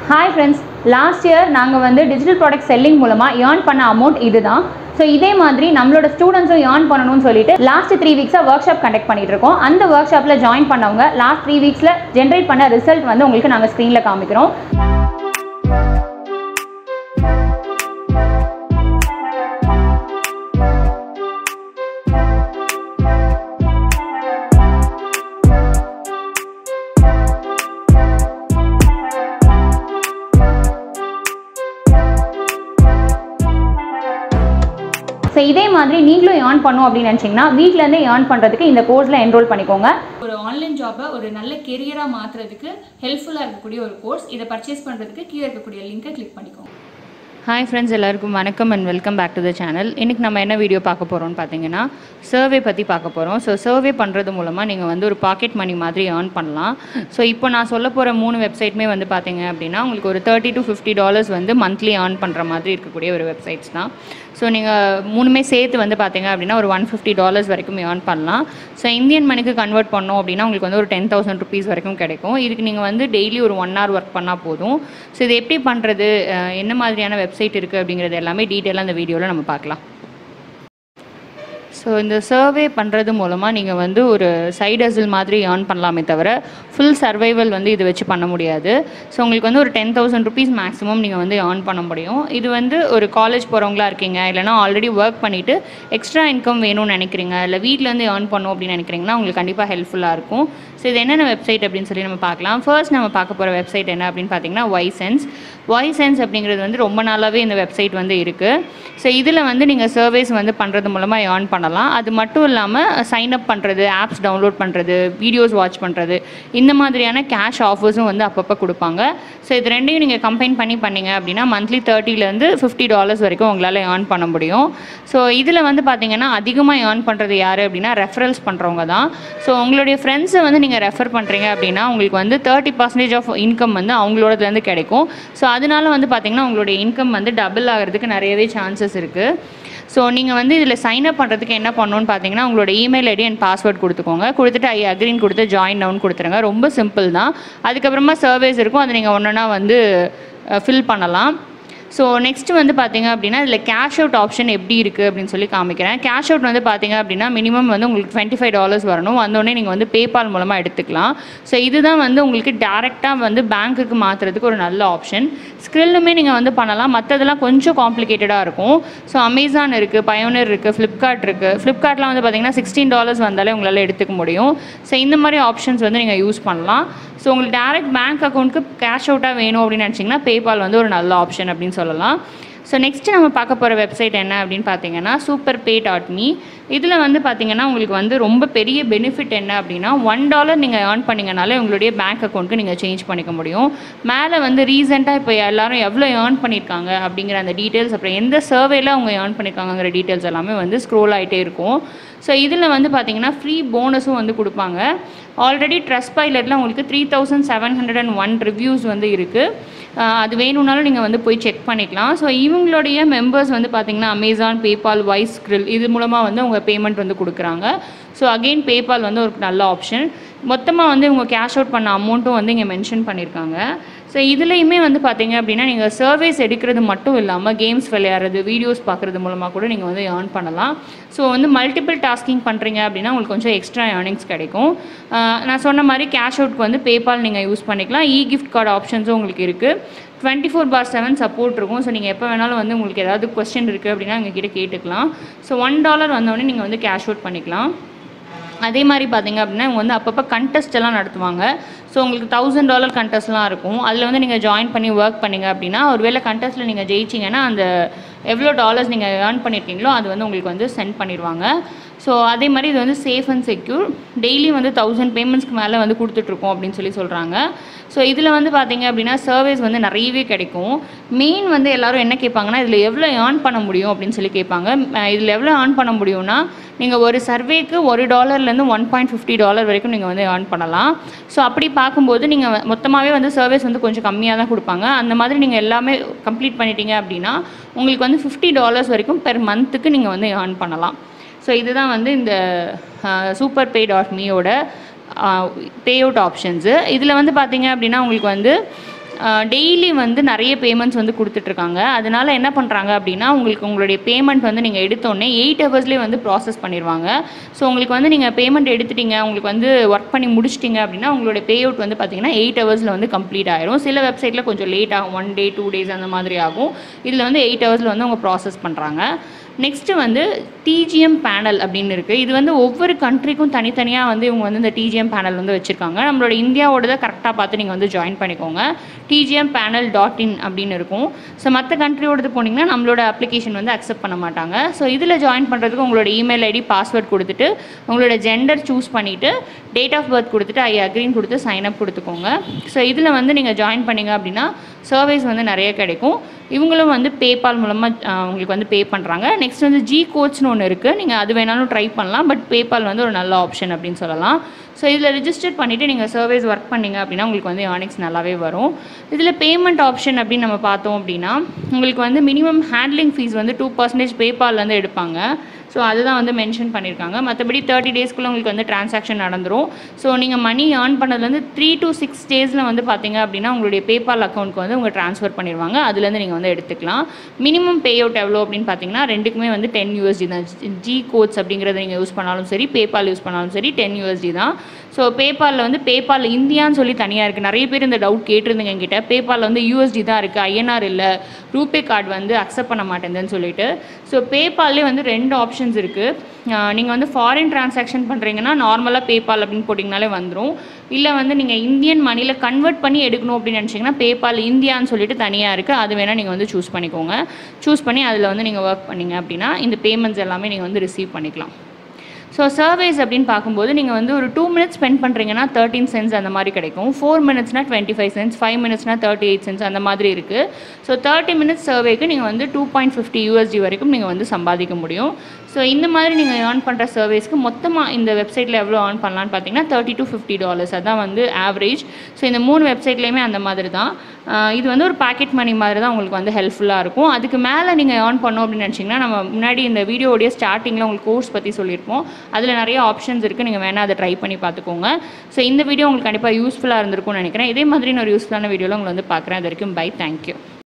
hi friends last year நாங்கள் வந்து digital product selling மூலமாக ஏர்ன் பண்ண அமௌண்ட் இதுதான் ஸோ இதே மாதிரி நம்மளோட ஸ்டூடெண்ட்ஸும் ஏர்ன் பண்ணணும்னு சொல்லிட்டு லாஸ்ட் த்ரீ வீக்ஸாக ஒர்க் ஷாப் கண்டக்ட் பண்ணிட்டு இருக்கோம் அந்த ஒர்க் ஷாப்பில் ஜாயின் பண்ணவங்க லாஸ்ட் த்ரீ வீக்ஸில் ஜென்ரேட் பண்ண ரிசல்ட் வந்து உங்களுக்கு நாங்கள் ஸ்க்ரீனில் காமிக்கிறோம் ஸோ இதே மாதிரி நீங்களும் ஏர்ன் பண்ணும் அப்படின்னு நினச்சிங்கன்னா வீட்டிலேருந்தே ஏர்ன் பண்ணுறதுக்கு இந்த கோர்ஸில் என்ரோல் பண்ணிக்கோங்க ஒரு ஆன்லைன் ஜாபை ஒரு நல்ல கெரியராக மாற்றுறதுக்கு ஹெல்ப்ஃபுல்லாக இருக்கக்கூடிய ஒரு கோர்ஸ் இதை பர்ச்சேஸ் பண்ணுறதுக்கு கீழே இருக்கக்கூடிய லிங்கை கிளிக் பண்ணிக்கோங்க ஹாய் ஃப்ரெண்ட்ஸ் எல்லாருக்கும் வணக்கம் and welcome back to the channel இன்றைக்கி நம்ம என்ன வீடியோ பார்க்க போகிறோம்னு பார்த்தீங்கன்னா சர்வே பற்றி பார்க்க போகிறோம் ஸோ சர்வே பண்ணுறது மூலமாக நீங்கள் வந்து ஒரு பாக்கெட் மணி மாதிரி ஏர்ன் பண்ணலாம் ஸோ இப்போ நான் சொல்ல போகிற மூணு வெப்சைட்டுமே வந்து பார்த்தீங்க அப்படின்னா உங்களுக்கு ஒரு தேர்ட்டி டு ஃபிஃப்டி டாலர்ஸ் வந்து மந்த்லி ஏர்ன் பண்ணுற மாதிரி இருக்கக்கூடிய ஒரு வெப்சைட்ஸ் தான் ஸோ நீங்கள் மூணுமே சேர்த்து வந்து பார்த்தீங்க அப்படின்னா ஒரு ஒன் ஃபிஃப்டி டாலர்ஸ் வரைக்கும் ஏர்ன் பண்ணலாம் ஸோ இந்தியன் மணிக்கு கன்வெர்ட் பண்ணோம் அப்படின்னா உங்களுக்கு வந்து ஒரு டென் தௌசண்ட் ருபீஸ் வரைக்கும் கிடைக்கும் இதுக்கு நீங்கள் வந்து டெய்லி ஒரு ஒன் ஹவர் ஒர்க் பண்ணால் போதும் ஸோ இது எப்படி பண்ணுறது என்ன மாதிரியான வெப்சைட் இருக்குது அப்படிங்கிறது எல்லாமே டீட்டெயிலாக அந்த வீடியோவில் நம்ம பார்க்கலாம் ஸோ இந்த சர்வே பண்ணுறது மூலமாக நீங்கள் வந்து ஒரு சைடு ஹசில் மாதிரி ஏர்ன் பண்ணலாமே தவிர ஃபுல் சர்வைவல் வந்து இது வச்சு பண்ண முடியாது ஸோ உங்களுக்கு வந்து ஒரு டென் தௌசண்ட் ருபீஸ் மேக்ஸிமம் நீங்கள் வந்து ஏர்ன் பண்ண முடியும் இது வந்து ஒரு காலேஜ் போகிறவங்களா இருக்கீங்க இல்லைனா ஆல்ரெடி ஒர்க் பண்ணிவிட்டு எக்ஸ்ட்ரா இன்கம் வேணும்னு நினைக்கிறீங்க இல்லை வீட்டிலேருந்து ஏர்ன் பண்ணும் அப்படின்னு நினைக்கிறீங்கன்னா உங்களுக்கு கண்டிப்பாக ஹெல்ப்ஃபுல்லாக இருக்கும் ஸோ இது என்னென்ன வெப்சைட் அப்படின்னு சொல்லி நம்ம பார்க்கலாம் ஃபர்ஸ்ட் நம்ம பார்க்க போகிற வெப்சைட் என்ன அப்படின்னு பார்த்தீங்கன்னா ஒய் சென்ஸ் ஒய் சென்ஸ் அப்படிங்கிறது வந்து ரொம்ப நாளாகவே இந்த வெப்சைட் வந்து இருக்குது ஸோ இதில் வந்து நீங்கள் சர்வேஸ் வந்து பண்ணுறது மூலமாக ஏர்ன் பண்ணலாம் அது மட்டும் இல்லாமல் சைன் அப் பண்ணுறது ஆப்ஸ் டவுன்லோட் பண்ணுறது வீடியோஸ் வாட்ச் பண்ணுறது இந்த மாதிரியான கேஷ் ஆஃபர்ஸும் வந்து அப்பப்போ கொடுப்பாங்க ஸோ இது ரெண்டையும் நீங்கள் கம்பைன் பண்ணி பண்ணீங்க அப்படின்னா மந்த்லி தேர்ட்டிலேருந்து ஃபிஃப்டி டாலர்ஸ் வரைக்கும் உங்களால் ஏர்ன் பண்ண முடியும் ஸோ இதில் வந்து பார்த்தீங்கன்னா அதிகமாக ஏர்ன் பண்ணுறது யார் அப்படின்னா ரெஃபரல்ஸ் பண்ணுறவங்க தான் ஸோ உங்களுடைய ஃப்ரெண்ட்ஸை வந்து நீங்கள் ரெஃபர் பண்ணுறீங்க அப்படின்னா உங்களுக்கு வந்து தேர்ட்டி பர்சன்டேஜ் ஆஃப் இன்கம் வந்து அவங்களோடதுலேருந்து கிடைக்கும் ஸோ அதனால வந்து பார்த்தீங்கன்னா உங்களுடைய இன்கம் வந்து டபுள் ஆகிறதுக்கு நிறையவே சான்சஸ் இருக்குது ஸோ நீங்கள் வந்து இதில் சைன் அப் பண்ணுறதுக்கு என்ன பண்ணணும்னு பார்த்தீங்கன்னா உங்களோட இமெயில் ஐடி அண்ட் பாஸ்வேர்ட் கொடுத்துக்கோங்க கொடுத்துட்டு ஐ அக்ரின் கொடுத்து ஜாயின் டவுன் கொடுத்துருங்க ரொம்ப சிம்பிள் தான் அதுக்கப்புறமா சர்வேஸ் இருக்கும் அதை நீங்கள் ஒன்றுனா வந்து ஃபில் பண்ணலாம் ஸோ நெக்ஸ்ட் வந்து பார்த்தீங்க அப்படின்னா இதில் கேஷ் அவுட் ஆப்ஷன் எப்படி இருக்குது அப்படின்னு சொல்லி காமிக்கிறேன் கேஷ் அவுட் வந்து பார்த்தீங்க அப்படின்னா மினிமம் வந்து உங்களுக்கு டுவெண்ட்டி ஃபைவ் டாலர்ஸ் வரணும் வந்தோடனே நீங்கள் வந்து பேபால் மூலமாக எடுத்துக்கலாம் ஸோ இதுதான் வந்து உங்களுக்கு டேரெக்டாக வந்து பேங்க்குக்கு மாற்றுறதுக்கு ஒரு நல்ல ஆப்ஷன் ஸ்க்ரில்லுமே நீங்கள் வந்து பண்ணலாம் மற்றதெல்லாம் கொஞ்சம் காம்ப்ளிகேட்டடாக இருக்கும் ஸோ அமேசான் இருக்குது பயோனர் இருக்குது ஃப்ளிப்கார்ட் இருக்குது ஃப்ளிப்கார்ட்லாம் வந்து பார்த்தீங்கன்னா சிக்ஸ்டீன் டாலர்ஸ் வந்தாலே உங்களால் எடுத்துக்க முடியும் ஸோ இந்த மாதிரி ஆப்ஷன்ஸ் வந்து நீங்கள் யூஸ் பண்ணலாம் ஸோ உங்களுக்கு டேரெக்ட் பேங்க் அக்கௌண்ட்டுக்கு கேஷ் அவுட்டாக வேணும் அப்படின்னு நினச்சிங்கன்னா பேபால் வந்து ஒரு நல்ல ஆப்ஷன் அப்படின்னு சொல்லலாம் ஸோ நெக்ஸ்ட்டு நம்ம பார்க்க போகிற வெப்சைட் என்ன அப்படின்னு பார்த்தீங்கன்னா சூப்பர் பே டாட் மீ இதில் வந்து பார்த்தீங்கன்னா உங்களுக்கு வந்து ரொம்ப பெரிய பெனிஃபிட் என்ன அப்படின்னா ஒன் டாலர் நீங்கள் ஏர்ன் பண்ணிங்கனாலே உங்களுடைய பேங்க் அக்கௌண்ட்டுக்கு நீங்கள் சேஞ்ச் பண்ணிக்க முடியும் மேலே வந்து ரீசெண்டாக இப்போ எல்லாரும் எவ்வளோ ஏர்ன் பண்ணியிருக்காங்க அப்படிங்கிற அந்த டீட்டெயில்ஸ் அப்புறம் எந்த சர்வேல அவங்க ஏர்ன் பண்ணியிருக்காங்கிற டீட்டெயில்ஸ் எல்லாமே வந்து ஸ்க்ரோல் ஆகிட்டே இருக்கும் ஸோ இதில் வந்து பார்த்தீங்கன்னா ஃப்ரீ போனஸும் வந்து கொடுப்பாங்க ஆல்ரெடி ட்ரெஸ் பைலட்டில் உங்களுக்கு three thousand seven hundred and one reviews வந்து இருக்குது அது வேணும்னாலும் நீங்கள் வந்து போய் செக் பண்ணிக்கலாம் ஸோ இவங்களுடைய மெம்பர்ஸ் வந்து பார்த்திங்கன்னா அமேசான் பேபால் வைஸ் கிரில் இது மூலமாக வந்து அவங்க பேமெண்ட் வந்து கொடுக்குறாங்க ஸோ அகெயின் பேபால் வந்து ஒரு நல்ல ஆப்ஷன் மொத்தமாக வந்து இவங்க கேஷ் அவுட் பண்ண அமௌண்ட்டும் வந்து இங்கே மென்ஷன் பண்ணியிருக்காங்க ஸோ இதுலேயுமே வந்து பார்த்தீங்க அப்படின்னா நீங்கள் சர்வேஸ் எடுக்கிறது மட்டும் இல்லாமல் கேம்ஸ் விளையாடுறது வீடியோஸ் பார்க்குறது மூலமாக கூட நீங்கள் வந்து ஏர்ன் பண்ணலாம் ஸோ வந்து மல்டிபிள் டாஸ்கிங் பண்ணுறீங்க அப்படின்னா உங்களுக்கு கொஞ்சம் எக்ஸ்ட்ரா ஏர்னிங்ஸ் கிடைக்கும் நான் சொன்ன மாதிரி கேஷ் அவுட்க்கு வந்து பேபால் நீங்கள் யூஸ் பண்ணிக்கலாம் இ கிஃப்ட் கார்டு ஆப்ஷன்ஸும் உங்களுக்கு இருக்குது twenty four by seven support இருக்கும் ஸோ நீங்கள் எப்போ வேணாலும் வந்து உங்களுக்கு ஏதாவது கொஸ்டின் இருக்குது அப்படின்னா எங்ககிட்ட கேட்டுக்கலாம் ஸோ ஒன் டாலர் வந்தோடனே நீங்கள் வந்து கேஷ் அவுட் பண்ணிக்கலாம் அதே மாதிரி பார்த்தீங்க அப்படின்னா இவங்க வந்து அப்பப்போ கண்டெஸ்ட் எல்லாம் நடத்துவாங்க ஸோ உங்களுக்கு தௌசண்ட் டாலர் கண்டெஸ்ட்லாம் இருக்கும் அதில் வந்து நீங்கள் ஜாயின் பண்ணி ஒர்க் பண்ணீங்க அப்படின்னா ஒருவேளை கண்டெஸ்ட்டில் நீங்கள் ஜெயிச்சிங்கன்னா அந்த எவ்வளோ டாலர்ஸ் நீங்கள் ஏர்ன் பண்ணியிருக்கீங்களோ அது வந்து உங்களுக்கு வந்து சென்ட் பண்ணிடுவாங்க ஸோ அதே மாதிரி இது வந்து சேஃப் அண்ட் செக்யூர் டெய்லி வந்து தௌசண்ட் பேமெண்ட்ஸ்க்கு மேலே வந்து கொடுத்துட்ருக்கோம் அப்படின்னு சொல்லி சொல்கிறாங்க ஸோ இதில் வந்து பார்த்தீங்க அப்படின்னா சர்வீஸ் வந்து நிறையவே கிடைக்கும் மெயின் வந்து எல்லோரும் என்ன கேட்பாங்கன்னா இதில் எவ்வளோ ஏர்ன் பண்ண முடியும் அப்படின்னு சொல்லி கேட்பாங்க இதில் எவ்வளோ ஏர்ன் பண்ண முடியும்னா நீங்கள் ஒரு சர்வேக்கு ஒரு டாலர்லேருந்து ஒன் பாயிண்ட் ஃபிஃப்டி டாலர் வரைக்கும் நீங்கள் வந்து ஏர்ன் பண்ணலாம் ஸோ அப்படி பார்க்கும்போது நீங்கள் மொத்தமாகவே வந்து சர்வீஸ் வந்து கொஞ்சம் கம்மியாக தான் கொடுப்பாங்க அந்த மாதிரி நீங்கள் எல்லாமே கம்ப்ளீட் பண்ணிட்டீங்க அப்படின்னா உங்களுக்கு வந்து ஃபிஃப்டி டாலர்ஸ் வரைக்கும் பெர் மந்த்துக்கு நீங்கள் வந்து ஏர்ன் பண்ணலாம் ஸோ இதுதான் வந்து இந்த சூப்பர் பே டாட் மீயோட பே அவுட் ஆப்ஷன்ஸு இதில் வந்து பார்த்தீங்க அப்படின்னா உங்களுக்கு வந்து டெய்லி வந்து நிறைய பேமெண்ட்ஸ் வந்து கொடுத்துட்ருக்காங்க அதனால என்ன பண்ணுறாங்க அப்படின்னா உங்களுக்கு உங்களுடைய பேமெண்ட் வந்து நீங்கள் எடுத்தோடனே எயிட் ஹவர்ஸ்லேயே வந்து ப்ராசஸ் பண்ணிடுவாங்க ஸோ உங்களுக்கு வந்து நீங்கள் பேமெண்ட் எடுத்துட்டீங்க உங்களுக்கு வந்து ஒர்க் பண்ணி முடிச்சிட்டிங்க அப்படின்னா உங்களுடைய பே அவுட் வந்து பார்த்தீங்கன்னா எயிட் ஹவர்ஸில் வந்து கம்ப்ளீட் ஆயிரும் சில வெப்சைட்டில் கொஞ்சம் லேட் ஆகும் ஒன் டே டூ டேஸ் அந்த மாதிரி ஆகும் இதில் வந்து எயிட் ஹவர்ஸில் வந்து அவங்க ப்ராசஸ் பண்ணுறாங்க நெக்ஸ்ட்டு வந்து டிஜிஎம் பேனல் அப்படின்னு இருக்குது இது வந்து ஒவ்வொரு கண்ட்ரிக்கும் தனித்தனியாக வந்து இவங்க வந்து இந்த டிஜிஎம் பேனல் வந்து வச்சுருக்காங்க நம்மளோட இந்தியாவோடதை கரெக்டாக பார்த்து நீங்கள் வந்து ஜாயின் பண்ணிக்கோங்க டிஜிஎம் பேனல் டாட் இன் அப்படின்னு இருக்கும் ஸோ மற்ற கண்ட்ரியோடது போனீங்கன்னா நம்மளோட அப்ளிகேஷன் வந்து அக்செப்ட் பண்ண மாட்டாங்க ஸோ இதில் ஜாயின் பண்ணுறதுக்கு உங்களோட இமெயில் ஐடி பாஸ்வேர்ட் கொடுத்துட்டு உங்களோட ஜெண்டர் சூஸ் பண்ணிவிட்டு டேட் ஆஃப் பர்த் கொடுத்துட்டு ஐ அக்ரின்னு கொடுத்து சைன் அப் கொடுத்துக்கோங்க ஸோ இதில் வந்து நீங்கள் ஜாயின் பண்ணீங்க அப்படின்னா சர்வீஸ் வந்து நிறைய கிடைக்கும் இவங்களும் வந்து பேபால் மூலமாக உங்களுக்கு வந்து பே பண்ணுறாங்க நெக்ஸ்ட் வந்து ஜி கோச்னு ஒன்று இருக்குது நீங்கள் அது வேணாலும் ட்ரை பண்ணலாம் பட் பேபால் வந்து ஒரு நல்ல ஆப்ஷன் அப்படின்னு சொல்லலாம் ஸோ இதில் ரிஜிஸ்டர் பண்ணிவிட்டு நீங்கள் சர்வீஸ் ஒர்க் பண்ணீங்க அப்படின்னா உங்களுக்கு வந்து ஏர்னிங்ஸ் நல்லாவே வரும் இதில் பேமெண்ட் ஆப்ஷன் அப்படின்னு நம்ம பார்த்தோம் அப்படின்னா உங்களுக்கு வந்து மினிமம் ஹேண்ட்லிங் ஃபீஸ் வந்து டூ பர்சன்டேஜ் பேபால்லேருந்து எடுப்பாங்க ஸோ அதுதான் வந்து மென்ஷன் பண்ணியிருக்காங்க மற்றபடி தேர்ட்டி டேஸ்க்குள்ளே உங்களுக்கு வந்து டிரான்சாக்ஷன் நடந்துரும் ஸோ நீங்கள் மணி ஏர்ன் பண்ணதுலேருந்து த்ரீ டு சிக்ஸ் டேஸில் வந்து பார்த்தீங்க அப்படின்னா உங்களுடைய பேபால் அக்கௌண்ட்க்கு வந்து உங்கள் ட்ரான்ஸ்ஃபர் பண்ணிடுவாங்க அதுலேருந்து நீங்கள் வந்து எடுத்துக்கலாம் மினிமம் பே அவுட் எவ்வளோ அப்படின்னு பார்த்தீங்கன்னா ரெண்டுக்குமே வந்து டென் யூஎஸ்டி தான் ஜி கோட்ஸ் அப்படிங்கிறத நீங்கள் யூஸ் பண்ணாலும் சரி பேபால் யூஸ் பண்ணாலும் சரி டென் யூஎஸ்டி தான் ஸோ பேபாலில் வந்து பேபால் இந்தியான்னு சொல்லி தனியாக இருக்குது நிறைய பேர் இந்த டவுட் கேட்டிருந்தீங்க என்கிட்ட பேபாலில் வந்து யூஎஸ்டி தான் இருக்குது ஐஎன்ஆர் இல்லை ரூபே கார்டு வந்து அக்செப்ட் பண்ண மாட்டேங்குதுன்னு சொல்லிட்டு ஸோ பேபால்லே வந்து ரெண்டு ஆப்ஷன்ஸ் இருக்குது நீங்கள் வந்து ஃபாரின் டிரான்சாக்ஷன் பண்ணுறீங்கன்னா நார்மலாக பேபால் அப்படின்னு போட்டிங்கனாலே வந்துடும் இல்லை வந்து நீங்கள் இந்தியன் மணியில் கன்வெர்ட் பண்ணி எடுக்கணும் அப்படின்னு நினச்சிங்கன்னா பேபால் இந்தியான்னு சொல்லிட்டு தனியாக இருக்குது அது வேணால் நீங்கள் வந்து சூஸ் பண்ணிக்கோங்க சூஸ் பண்ணி அதில் வந்து நீங்கள் ஒர்க் பண்ணீங்க அப்படின்னா இந்த பேமெண்ட்ஸ் எல்லாமே நீங்கள் வந்து ரிசீவ் பண்ணிக்கலாம் ஸோ சர்வேஸ் அப்படின்னு பார்க்கும்போது நீங்கள் வந்து ஒரு டூ மினிட்ஸ் ஸ்பெண்ட் பண்ணுறீங்கன்னா தேர்ட்டின் சென்ஸ் அந்த மாதிரி கிடைக்கும் ஃபோர் மினிட்ஸ்னா டுவெண்ட்டி ஃபைவ் சென்ஸ் ஃபைவ் மினிட்ஸ்னா தேர்ட்டி எயிட் சென்ஸ் அந்த மாதிரி இருக்குது ஸோ தேர்ட்டி மினிட்ஸ் சர்வேக்கு நீங்கள் வந்து டூ பாயிண்ட் ஃபிஃப்டி யூஎஸ்டி வரைக்கும் நீங்கள் வந்து சம்பாதிக்க முடியும் ஸோ இந்த மாதிரி நீங்கள் ஏர்ன் பண்ணுற சர்வீஸ்க்கு மொத்தமாக இந்த வெப்சைட்டில் எவ்வளோ ஏர்ன் பண்ணலான்னு பார்த்தீங்கன்னா தேர்ட்டி டு ஃபிஃப்டி டாலர்ஸ் அதான் வந்து ஆவரேஜ் ஸோ இந்த மூணு வெப்சைட்லேயுமே அந்த மாதிரி தான் ஆஹ் இது வந்து ஒரு பாக்கெட் மணி மாதிரி தான் உங்களுக்கு வந்து ஹெல்ப்ஃபுல்லாக இருக்கும் அதுக்கு மேலே நீங்கள் ஏர்ன் பண்ணோம் அப்படின்னு நினச்சிங்கன்னா நம்ம முன்னாடி இந்த வீடியோடைய ஸ்டார்டிங்கில் உங்களுக்கு கோர்ஸ் பற்றி சொல்லியிருப்போம் அதில் நிறைய ஆப்ஷன்ஸ் இருக்குது நீங்கள் வேணால் அதை ட்ரை பண்ணி பார்த்துக்கோங்க ஸோ இந்த வீடியோ உங்களுக்கு கண்டிப்பாக யூஸ்ஃபுல்லாக இருந்திருக்கும்னு நினைக்கிறேன் இதே மாதிரி நான் ஒரு யூஸ்ஃபுல்லான வீடியோவில் உங்களை வந்து பார்க்குறேன் அது வரைக்கும் பை தேங்க்யூ